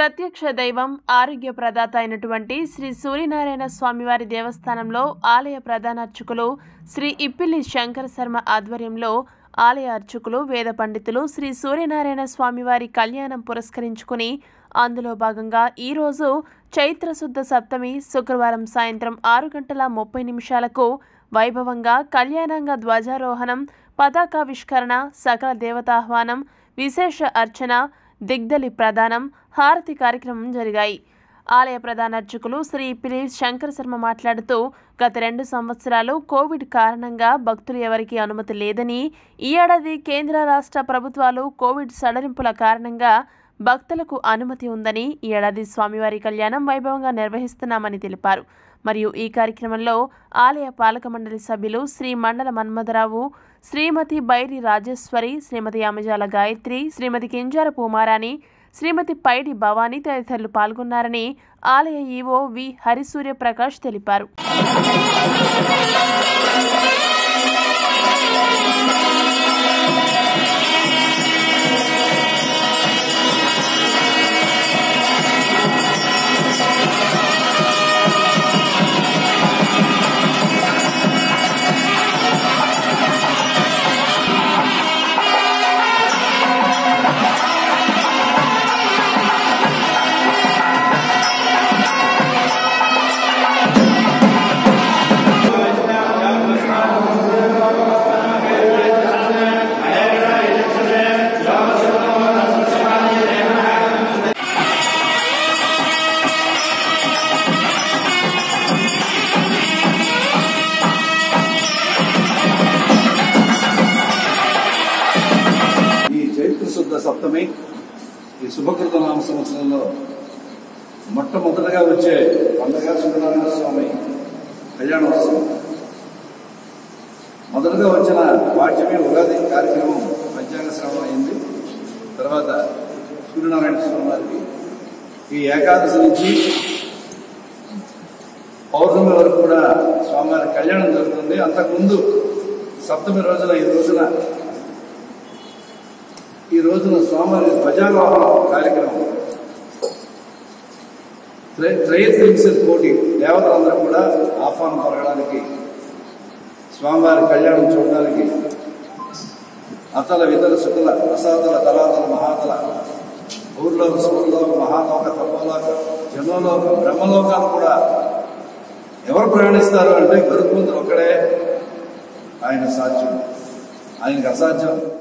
ప్రత్యక్ష దైవం ఆరోగ్య ప్రదాత అయినటువంటి శ్రీ సూర్యనారాయణ స్వామివారి దేవస్థానంలో ఆలయ ప్రధాన అర్చకులు శ్రీ ఇప్పిల్లి శంకర శర్మ ఆధ్వర్యంలో ఆలయ అర్చకులు వేద పండితులు శ్రీ సూర్యనారాయణ స్వామివారి కళ్యాణం పురస్కరించుకుని అందులో భాగంగా ఈరోజు చైత్రశుద్ధ సప్తమి శుక్రవారం సాయంత్రం ఆరు గంటల ముప్పై నిమిషాలకు వైభవంగా కళ్యాణాంగ ధ్వజారోహణం పతాకావిష్కరణ సకల దేవతాహ్వానం విశేష అర్చన దిగ్దలి ప్రదానం హారతి కార్యక్రమం జరిగాయి ఆలయ ప్రధాన అర్చకులు శ్రీ పిలి శంకర శర్మ మాట్లాడుతూ గత రెండు సంవత్సరాలు కోవిడ్ కారణంగా భక్తులు ఎవరికీ అనుమతి లేదని ఈ ఏడాది కేంద్ర రాష్ట్ర ప్రభుత్వాలు కోవిడ్ సడలింపుల కారణంగా భక్తులకు అనుమతి ఉందని ఈ ఏడాది స్వామివారి కళ్యాణం వైభవంగా నిర్వహిస్తున్నామని తెలిపారు మరియు ఈ కార్యక్రమంలో ఆలయ పాలక మండలి సభ్యులు శ్రీ మండల మన్మథరావు శ్రీమతి బైరి రాజేశ్వరి శ్రీమతి అమజాల గాయత్రి శ్రీమతి కింజార పూమారాణి శ్రీమతి పైడి భవానీ తదితరులు పాల్గొన్నారని ఆలయ ఈవో వి హరిసూర్య ప్రకాష్ తెలిపారు ఈ చైత్ర శుద్ధ సప్తమి ఈ శుభకృత నామ సంవత్సరంలో మొట్టమొదటగా వచ్చే పండగ సూర్యనారాయణ స్వామి కళ్యాణోత్సవం మొదటగా వచ్చిన వాక్యమే ఉగాది కార్యక్రమం పంచాంగ శ్రవణం అయింది తర్వాత సూర్యనారాయణ స్వామి వారికి ఈ ఏకాదశి నుంచి పౌర్ణమి వరకు కూడా స్వామివారి కళ్యాణం జరుగుతుంది అంతకుముందు సప్తమి రోజున ఈ రోజున ఈ రోజున స్వామివారి ధ్వజారోహణ కార్యక్రమం త్రయ- త్రయత్రింశత్ కోటి దేవతలందరూ కూడా ఆహ్వానం పలకడానికి స్వామివారి కళ్యాణం చూడడానికి అతల వితల శుకుల రసాతల తలాతల మహాతల ఊర్లోక సూర్లోక మహాలోక తపోలోక జనలోక బ్రహ్మలోకాలు కూడా ఎవరు ప్రయాణిస్తారు అంటే గరుత్మంతుడు ఒక్కడే ఆయన సాధ్యం ఆయనకు అసాధ్యం